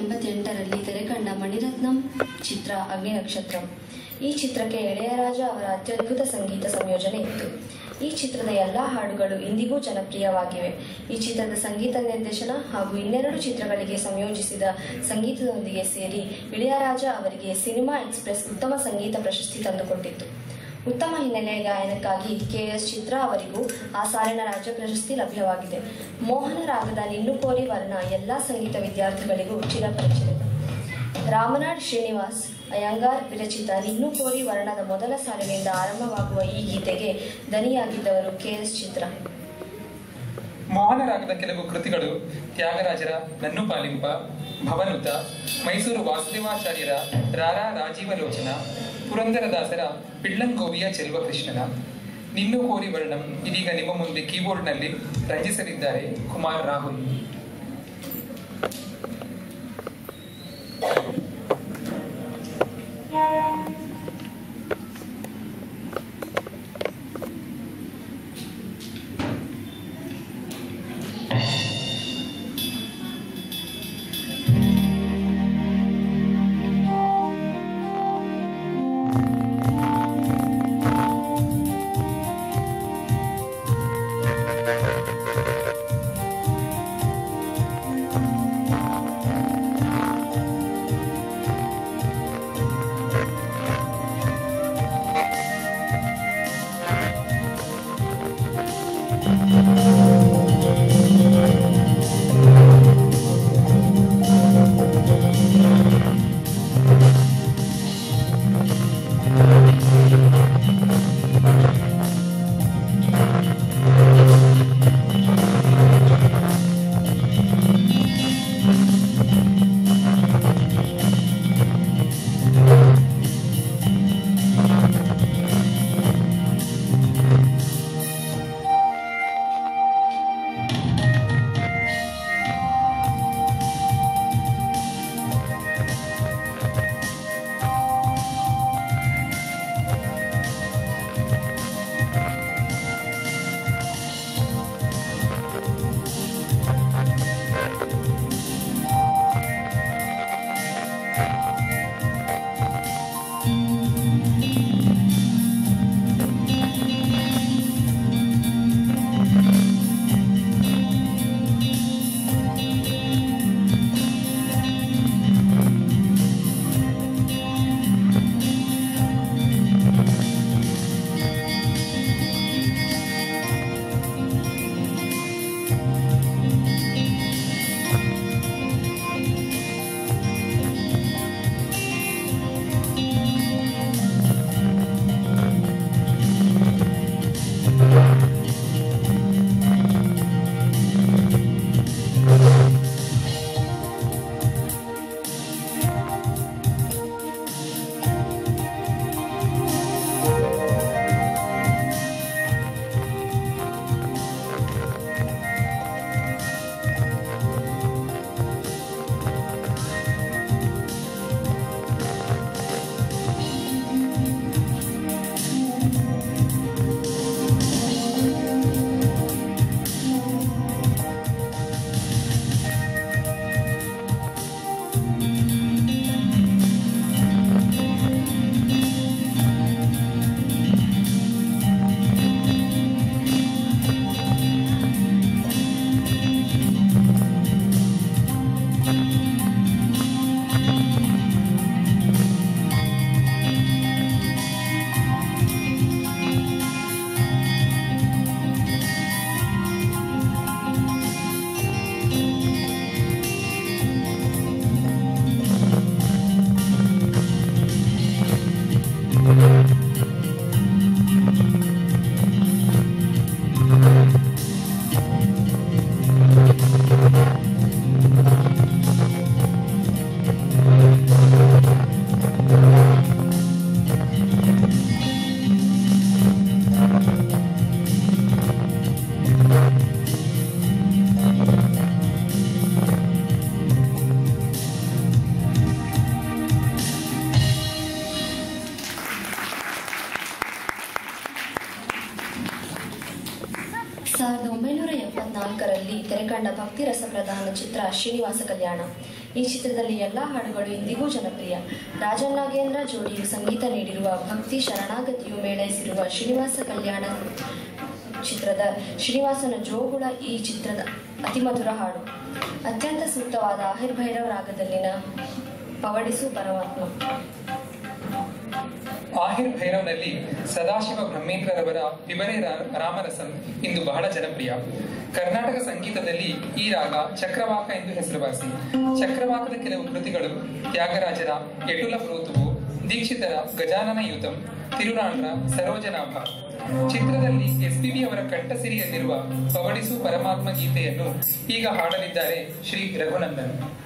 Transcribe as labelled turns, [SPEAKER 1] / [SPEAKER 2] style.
[SPEAKER 1] ಎಂಬತ್ತೆಂಟರಲ್ಲಿ ತೆರೆಕಂಡ ಮಣಿರತ್ನಂ ಚಿತ್ರ ಅಗ್ನಿ ನಕ್ಷತ್ರಂ ಈ ಚಿತ್ರಕ್ಕೆ ಇಳೆಯರಾಜ ಅವರ ಅತ್ಯದ್ಭುತ ಸಂಗೀತ ಸಂಯೋಜನೆ ಇತ್ತು ಈ ಚಿತ್ರದ ಎಲ್ಲ ಹಾಡುಗಳು ಇಂದಿಗೂ ಜನಪ್ರಿಯವಾಗಿವೆ ಈ ಚಿತ್ರದ ಸಂಗೀತ ನಿರ್ದೇಶನ ಹಾಗೂ ಇನ್ನೆರಡು ಚಿತ್ರಗಳಿಗೆ ಸಂಯೋಜಿಸಿದ ಸಂಗೀತದೊಂದಿಗೆ ಸೇರಿ ಇಳೆಯರಾಜ ಅವರಿಗೆ ಸಿನಿಮಾ ಎಕ್ಸ್ಪ್ರೆಸ್ ಉತ್ತಮ ಸಂಗೀತ ಪ್ರಶಸ್ತಿ ತಂದುಕೊಟ್ಟಿತ್ತು ಉತ್ತಮ ಹಿನ್ನೆಲೆ ಗಾಯನಕ್ಕಾಗಿ ಕೆ ಎಸ್ ಚಿತ್ರ ಅವರಿಗೂ ಆ ಸಾಲಿನ ರಾಜ್ಯ ಪ್ರಶಸ್ತಿ ಲಭ್ಯವಾಗಿದೆ ಮೋಹನ ರಾಗದ ನಿನ್ನು ಕೋರಿ ವರ್ಣ ಎಲ್ಲ ಸಂಗೀತ ವಿದ್ಯಾರ್ಥಿಗಳಿಗೂ ಚಿರಪರಿಚಿತ ರಾಮನಾಡ್ ಶ್ರೀನಿವಾಸ್ ಅಯ್ಯಂಗಾರ್ ವಿರಚಿತ ನಿನ್ನು ಕೋರಿ ವರ್ಣದ ಮೊದಲ ಸಾಲಿನಿಂದ ಆರಂಭವಾಗುವ ಈ ಗೀತೆಗೆ ದನಿಯಾಗಿದ್ದವರು ಕೆ ಎಸ್ ಚಿತ್ರ
[SPEAKER 2] ಮೋಹನರಾಗದ ಕೆಲವು ಕೃತಿಗಳು ತ್ಯಾಗರಾಜರ ನನ್ನು ಪಾಲಿಂಪ ಭವನುತ ಮೈಸೂರು ವಾಸುದೇವಾಚಾರ್ಯರ ರಾರಾ ರಾಜೀವಲೋಚನ ಪುರಂದರದಾಸರ ಪಿಳ್ಳಂಗೋವಿಯ ಚೆಲ್ವಕೃಷ್ಣನ ನಿನ್ನು ಕೋರಿ ವರ್ಣಂ ಇದೀಗ ನಿಮ್ಮ ಮುಂದೆ ಕೀಬೋರ್ಡ್ನಲ್ಲಿ ರಂಜಿಸಲಿದ್ದಾರೆ ಕುಮಾರ್ ರಾಹುಲ್
[SPEAKER 1] ಸಾವಿರದ ಒಂಬೈನೂರ ಎಪ್ಪತ್ನಾಲ್ಕರಲ್ಲಿ ತೆರೆಕಂಡ ಭಕ್ತಿ ರಸಪ್ರಧಾನ ಚಿತ್ರ ಶ್ರೀನಿವಾಸ ಕಲ್ಯಾಣ ಈ ಚಿತ್ರದಲ್ಲಿ ಎಲ್ಲ ಹಾಡುಗಳು ಇಂದಿಗೂ ಜನಪ್ರಿಯ ರಾಜನಾಗೇಂದ್ರ ಜೋಡಿಯು ಸಂಗೀತ ನೀಡಿರುವ ಭಕ್ತಿ ಶರಣಾಗತಿಯು ಮೇಳೈಸಿರುವ ಶ್ರೀನಿವಾಸ ಕಲ್ಯಾಣ ಚಿತ್ರದ ಶ್ರೀನಿವಾಸನ ಜೋಗುಳ ಈ ಚಿತ್ರದ ಅತಿಮಧುರ ಹಾಡು ಅತ್ಯಂತ ಸೂಕ್ತವಾದ ಆಹಿರ್ಭೈರವ ರಾಗದಲ್ಲಿನ ಪವಡಿಸು ಪರಮಾತ್ಮ
[SPEAKER 2] ಆಹಿರ್ ಭೈರವ್ನಲ್ಲಿ ಸದಾಶಿವ ಬ್ರಹ್ಮೇಂದ್ರರವರ ವಿಬರೆ ರಾ- ರಾಮರಸಂ ಇಂದು ಬಹಳ ಜನಪ್ರಿಯ ಕರ್ನಾಟಕ ಸಂಗೀತದಲ್ಲಿ ಈ ರಾಗ ಚಕ್ರವಾಕ ಎಂದು ಹೆಸರುವಾಸಿ ಚಕ್ರವಾಕದ ಕೆಲವು ಕೃತಿಗಳು ತ್ಯಾಗರಾಜರ ಎಟುಲ ಪ್ರೋತುವು ದೀಕ್ಷಿತರ ಗಜಾನನ ಯುತಂ ತಿರುನಾಳ್ರ ಸರೋಜನಾಭ ಚಿತ್ರದಲ್ಲಿ ಎಸ್ಪಿಬಿ ಅವರ ಕಂಠಸಿರಿಯಲ್ಲಿರುವ ಪವಡಿಸು ಪರಮಾತ್ಮ ಗೀತೆಯನ್ನು ಈಗ ಹಾಡಲಿದ್ದಾರೆ ಶ್ರೀ ರಘುನಂದನ್